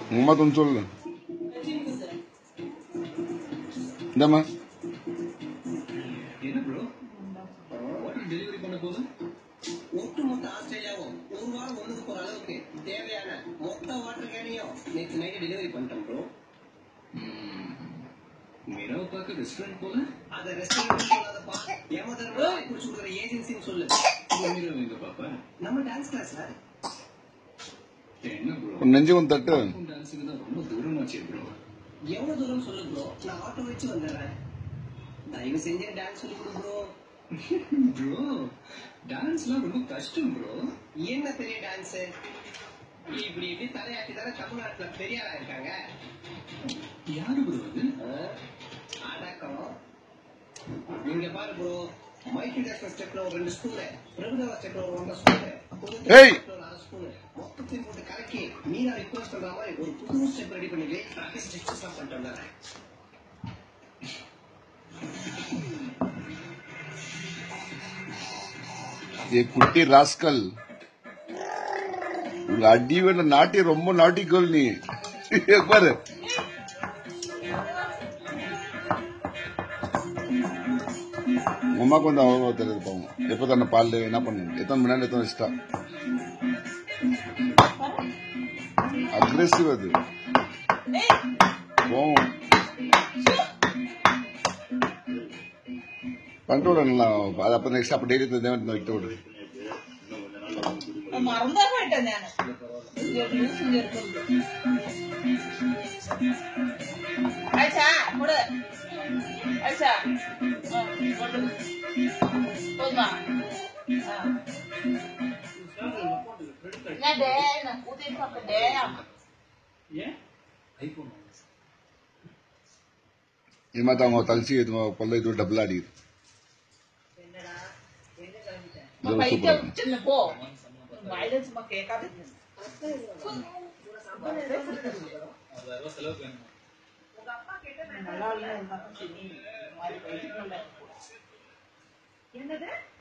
உங்க அம்மா கொஞ்சம் சொல்லு இந்தாம்மா என்ன ப்ரோ வாட்டர் டெலிவரி பண்ண போதும் ஒட்டுமொத்த ஆஸ்திரேலியாவும் ஒரு வாரம் ஒண்ணுக்கு போற அளவுக்கு தேவையான மொத்த வாட்டர் கேனையும் நேற்று நைட்டு டெலிவரி பண்ணிட்டோம் ப்ரோ மீராவை பார்க்க ரெஸ்டாரண்ட் போல அதை ரெஸ்டாரண்ட் சொல்லாதப்பா ஏமாத்தரமா குடிச்சு கொடுக்குற ஏஜென்சின்னு சொல்லு மீரா எங்க பாப்பா நம்ம டான்ஸ் கிளாஸ்ல என்ன ப்ரோ கொஞ்சம் நெஞ்சு கொஞ்சம் தட்டு டான்ஸுக்கு தான் ரொம்ப தூரமாச்சே ப்ரோ எவ்வளவு தூரம் சொல்லு ப்ரோ நான் ஆட்டோ வச்சு வந்துடுறேன் தயவு செஞ்சு டான்ஸ் சொல்லி கொடு ப்ரோ ப்ரோ டான்ஸ்லாம் ரொம்ப கஷ்டம் ப்ரோ என்ன பெரிய டான்ஸ் இப்படி இப்படி தலையாட்டி தானே தமிழ்நாட்டுல பெரியாரா இருக்காங்க யாரு ப்ரோ அது ஆ, அடக்கம் இங்க பாரு ப்ரோ மைக்கேல் ஜாக்சன் ஸ்டெப்ல ஒரு ரெண்டு ஸ்பூனு பிரபுதேவா ஸ்டெப்ல ஒரு ஒன்றரை ஸ்பூனு ஏய்! ஒரு அரை ஸ்பூனு மொத்தத்தையும் போட்டு கலக்கி மீனா ரிக்வஸ்ட் பண்ற மாதிரி ஒரு புது ஸ்டெப் ரெடி பண்ணி ப்ராக்டிஸ் ஸ்டெப்ஸ் தான் பண்ணிட்டு வந்தேன் ஏ குட்டி ராஸ்கல் உங்க அடி வேண்ட நாட்டி ரொம்ப நாட்டிக்கோல் நீ பாரு உங்க அம்மாக்கு வந்து அவ்வளோ தெரியுது பாவம் எப்போ தானே பால் என்ன பண்ணுங்க எத்தனை மணி நேரம் எத்தனை இஷ்டம் அக்ரெசிவ் அது கோவம் பண்ணிட்டு விட நல்லா அது அப்போ நெக்ஸ்ட் அப்போ டெய்லி தேவன் விட்டு விடு മറന്നാ കേട്ടോ ഞാന് ജ്യൂസും ചേർക്കുന്നു അയച്ചാ കൂടെ അയച്ചാ ഒന്നാ ഞാൻ ഡേ കൂട്ടിട്ട് ഡേ ആണ് ஏன் ஐபோன் இது மாதிரி அவங்க தலிச்சு இது கொள்ள இது டபுள் அடிக்குது അപ്പൊ പൈസ ചെന്ന് പോ വയലൻസ് ഒക്കെ കേൾക്കാതെ நல்லா இல்லை இருந்தாலும் சரி மாதிரி பைசா என்னது